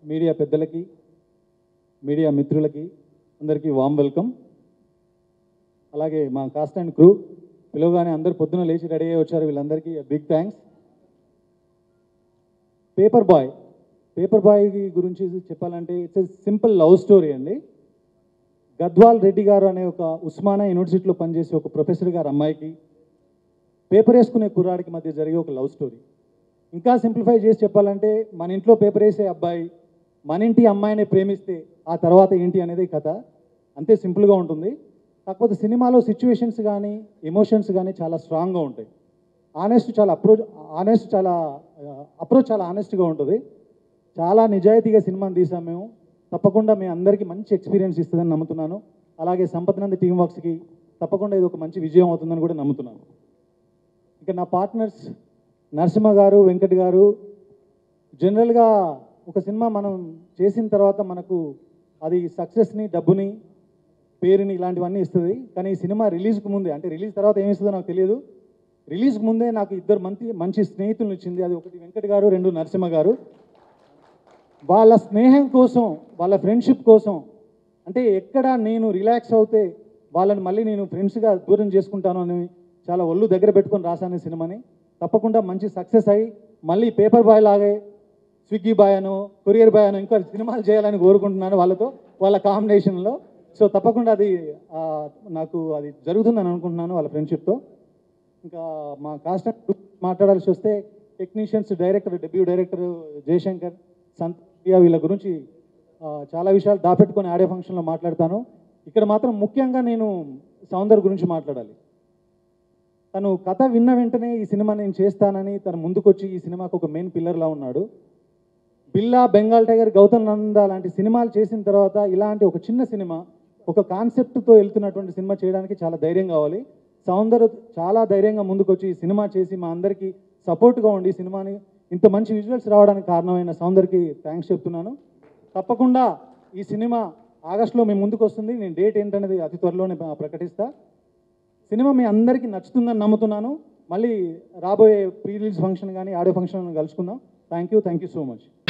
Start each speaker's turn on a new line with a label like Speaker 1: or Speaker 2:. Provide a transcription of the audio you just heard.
Speaker 1: media పెద్దలకి media మిత్రులకి అందరికీ వామ్ వెల్కమ్ అలాగే మా కాస్ట్ అండ్ క్రూ పిలవగానే అందరు పొద్దున లేచి రెడీ అయ్యి వచ్చారు వీళ్ళందరికీ big thanks paper boy paper boy గురించి చెప్పాలంటే ఇట్స్ సింపుల్ లవ్ స్టోరీ అండి గద్వాల్ రెడ్డి గారు అనే ఒక ఉస్మానియా యూనివర్సిటీలో పనిచేసే ఒక ప్రొఫెసర్ గారు అమ్మాయికి పేపర్ వేసుకునే కుర్రాడికి మధ్య జరిగే ఒక లవ్ స్టోరీ ఇంకా సింప్లిఫై చేసి చెప్పాలంటే మన ఇంట్లో పేపర్ వేసే అబ్బాయి మన ఇంటి అమ్మాయిని ప్రేమిస్తే ఆ తర్వాత ఏంటి అనేది కథ అంతే సింపుల్గా ఉంటుంది కాకపోతే సినిమాలో సిచ్యువేషన్స్ కానీ ఎమోషన్స్ కానీ చాలా స్ట్రాంగ్గా ఉంటాయి ఆనెస్ట్ చాలా అప్రోచ్ ఆనెస్ట్ చాలా అప్రోచ్ చాలా ఆనెస్ట్గా ఉంటుంది చాలా నిజాయితీగా సినిమాని తీసాం మేము తప్పకుండా మీ అందరికీ మంచి ఎక్స్పీరియన్స్ ఇస్తుందని నమ్ముతున్నాను అలాగే సంపత్నంద టీమ్ వర్క్స్కి తప్పకుండా ఇది ఒక మంచి విజయం అవుతుందని కూడా నమ్ముతున్నాను ఇక నా పార్ట్నర్స్ నరసింహ గారు వెంకట్ గారు జనరల్గా ఒక సినిమా మనం చేసిన తర్వాత మనకు అది సక్సెస్ని డబ్బుని పేరుని ఇలాంటివన్నీ ఇస్తుంది కానీ ఈ సినిమా రిలీజ్కి ముందే అంటే రిలీజ్ తర్వాత ఏమి ఇస్తుందో నాకు తెలియదు రిలీజ్కి ముందే నాకు ఇద్దరు మంచి మంచి స్నేహితులను ఇచ్చింది అది ఒకటి వెంకట్ గారు రెండు నరసింహ గారు వాళ్ళ స్నేహం కోసం వాళ్ళ ఫ్రెండ్షిప్ కోసం అంటే ఎక్కడ నేను రిలాక్స్ అవుతే వాళ్ళని మళ్ళీ నేను ఫ్రెండ్స్గా దూరం చేసుకుంటాను అని చాలా ఒళ్ళు దగ్గర పెట్టుకొని రాశాను ఈ సినిమాని తప్పకుండా మంచి సక్సెస్ అయ్యి మళ్ళీ పేపర్ బాయ్ లాగే స్విగ్గీ బాయ్ అను కొరియర్ బాయ్ అను ఇంకా సినిమాలు చేయాలని కోరుకుంటున్నాను వాళ్ళతో వాళ్ళ కాంబినేషన్లో సో తప్పకుండా అది ఆ, నాకు అది జరుగుతుందని అనుకుంటున్నాను వాళ్ళ ఫ్రెండ్షిప్తో ఇంకా మా కాస్ట్ మాట్లాడాల్సి వస్తే technicians director debut director Jayashankar Sant Priya వీళ్ళ గురించి ఆ, చాలా విషయాలు దాపెట్టుకొని ఆడే ఫంక్షన్లో మాట్లాడతాను ఇక్కడ మాత్రం ముఖ్యంగా నేను సౌందర్ గురించి మాట్లాడాలి తను కథ విన్న వెంటనే ఈ సినిమా నేను చేస్తానని తను ముందుకొచ్చి ఈ సినిమాకు ఒక మెయిన్ పిల్లర్లా ఉన్నాడు బిల్లా బెంగాల్ టైగర్ గౌతమ్ నంద లాంటి సినిమాలు చేసిన తర్వాత ఇలాంటి ఒక చిన్న సినిమా ఒక కాన్సెప్ట్తో వెళ్తున్నటువంటి సినిమా చేయడానికి చాలా ధైర్యం కావాలి సౌందర్ చాలా ధైర్యంగా ముందుకొచ్చి ఈ సినిమా చేసి మా అందరికీ సపోర్ట్గా ఉండి ఈ సినిమాని ఇంత మంచి విజువల్స్ రావడానికి కారణమైన సౌందర్కి థ్యాంక్స్ చెప్తున్నాను తప్పకుండా ఈ సినిమా ఆగస్టులో మీ ముందుకు వస్తుంది నేను డేట్ ఏంటనేది అతి త్వరలోనే ప్ర- ప్రకటిస్తా సినిమా మీ అందరికీ నచ్చుతుందని నమ్ముతున్నాను మళ్ళీ రాబోయే ప్రీ రిలీజ్ ఫంక్షన్ కానీ ఆడియో ఫంక్షన్ కలుసుకుందాం thank you thank you so much